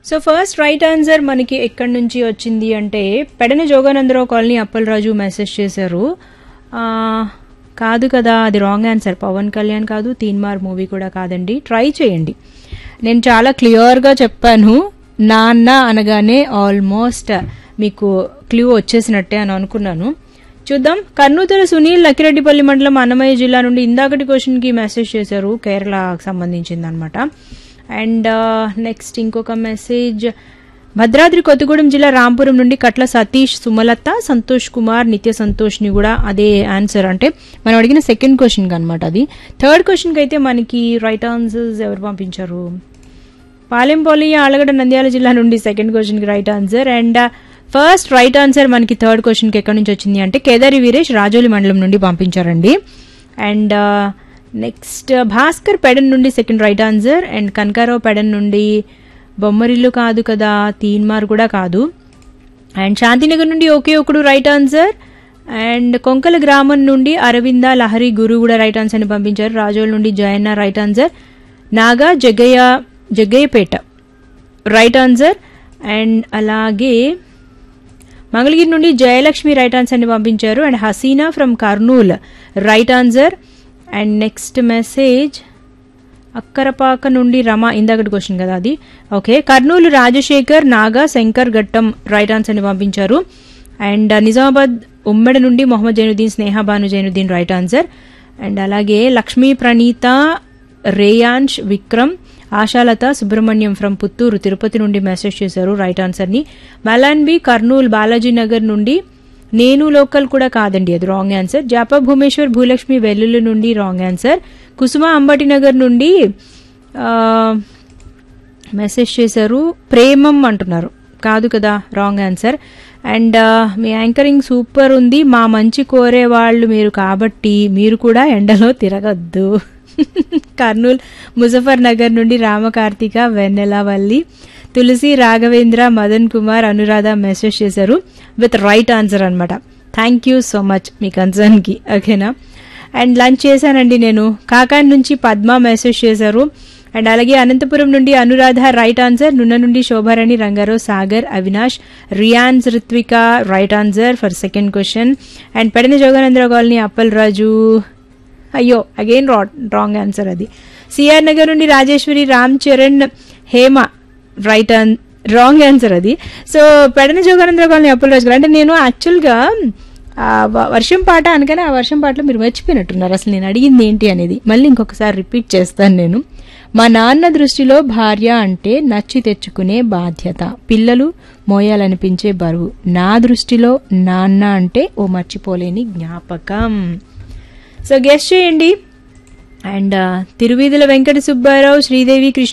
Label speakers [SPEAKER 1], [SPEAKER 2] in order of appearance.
[SPEAKER 1] so first right answer మనకి ఎక్కడి నుంచి వచ్చింది అంటే పెడన జోగానందరావు కాలనీ అప్పలరాజు మెసేజ్ చేశారు ఆ, కాదు కదా అది రాంగ్ ఆన్సర్ పవన్ కళ్యాణ్ కాదు తీన్మార్ మూవీ కూడా కాదండి ట్రై చేయండి నేను చాలా క్లియర్గా చెప్పాను నాన్న అనగానే ఆల్మోస్ట్ మీకు క్లూ వచ్చేసినట్టే అని అనుకున్నాను చూద్దాం కర్నూతల సునీల్ లక్కిరెడ్డిపల్లి మండలం అన్నమయ్య జిల్లా నుండి ఇందాకటి క్వశ్చన్కి మెసేజ్ చేశారు కేరళకు సంబంధించింది అనమాట అండ్ నెక్స్ట్ ఇంకొక మెసేజ్ భద్రాద్రి కొత్తగూడెం జిల్లా రాంపురం నుండి కట్ల సతీష్ సుమలత సంతోష్ కుమార్ నిత్య సంతోష్ని కూడా అదే ఆన్సర్ అంటే మనం అడిగిన సెకండ్ క్వశ్చన్కి అనమాట అది థర్డ్ క్వశ్చన్కి అయితే మనకి రైట్ ఆన్సర్స్ ఎవరు పంపించారు పాలెంపల్లి ఆలగడ్డ నంద్యాల జిల్లా నుండి సెకండ్ క్వశ్చన్కి right answer and first right answer మనకి థర్డ్ క్వశ్చన్కి ఎక్కడి నుంచి వచ్చింది అంటే కేదారి వీరేష్ రాజోలి మండలం నుండి పంపించారండి అండ్ నెక్స్ట్ భాస్కర్ పెడన్ నుండి second right answer and Kanakarao Pedan నుండి బొమ్మరిల్లు కాదు కదా తీన్మార్ కూడా కాదు అండ్ శాంతినగర్ నుండి ఒకే ఒకడు రైట్ ఆన్సర్ అండ్ కొంకల గ్రామం నుండి అరవింద లహరి గురు కూడా రైట్ ఆన్సర్ ని పంపించారు రాజోల్ నుండి Jayanna right answer Naga Jaggayya Jaggayyapeta right answer and అలాగే మంగళగిరి నుండి జయలక్ష్మి రైట్ ఆన్సర్ ని పంపించారు and Haseena from Kurnool right answer and next message Akkarapaka నుండి రమ ఇందాకటి క్వశ్చన్ కదా అది okay Kurnool Rajasekhar Naga Shankar Ghattam right answer ని పంపించారు అండ్ నిజామాబాద్ ఉమ్మడి నుండి Mohammed Zainuddin Sneha Bhanu Zainuddin right answer and అలాగే లక్ష్మీ ప్రణీత రేయాన్ష్ విక్రమ్ ఆశాలత సుబ్రహ్మణ్యం ఫ్రమ్ పుత్తూరు తిరుపతి నుండి మెసేజ్ చేశారు రైట్ ఆన్సర్ ని మలాన్బి కర్నూలు బాలాజీ నగర్ నుండి నేను లోకల్ కూడా కాదండి అది రాంగ్ ఆన్సర్ జాప భూమేశ్వర్ భూలక్ష్మి వెల్లుల్లి నుండి రాంగ్ ఆన్సర్ కుసుమ అంబటి నగర్ నుండి ఆ, మెసేజ్ చేశారు ప్రేమం అంటున్నారు కాదు కదా రాంగ్ ఆన్సర్ అండ్ మీ యాంకరింగ్ సూపర్ ఉంది మా మంచి కోరే వాళ్ళు మీరు కాబట్టి మీరు కూడా ఎండలో తిరగద్దు కర్నూలు ముజఫర్ నగర్ నుండి రామకార్తిక వెన్నెలవల్లి తులసి రాఘవేంద్ర మదన్ కుమార్ అనురాధ మెసేజ్ చేశారు విత్ రైట్ ఆన్సర్ అనమాట థ్యాంక్ యూ సో మచ్ మీ కన్సర్న్కి ఓకేనా అండ్ లంచ్ చేశానండి నేను కాకాని నుంచి పద్మ మెసేజ్ చేశారు అండ్ అలాగే అనంతపురం నుండి అనురాధ రైట్ ఆన్సర్ నున్న నుండి Shobharani Rangarao Sagar Avinash Reyansh Ritvika right answer for second question and Pedana Joganandarao colony Appal Raju అయ్యో అగైన్ రాంగ్ ఆన్సర్ అది సిఆర్ నగర్ నుండి Rajeshwari Ram Charan Hema right on wrong answer అది సో పెడన జోగానందరావు కాలనీ అప్పల్ రాజు గారు అంటే నేను యాక్చువల్గా ఆ వ- వర్షం పాట అనగానే ఆ వర్షం పాటలో మీరు మర్చిపోయినట్టున్నారు అసలు నేను అడిగింది ఏంటి అనేది మళ్ళీ ఇంకొకసారి రిపీట్ చేస్తాను నేను మా నాన్న దృష్టిలో భార్య అంటే నచ్చి తెచ్చుకునే బాధ్యత పిల్లలు మోయాలనిపించే బరువు నా దృష్టిలో నాన్న అంటే ఓ మర్చిపోలేని జ్ఞాపకం సో గెస్ట్ చేయండి అండ్ తిరువీధుల వెంకట సుబ్బారావు శ్రీదేవి కృష్ణ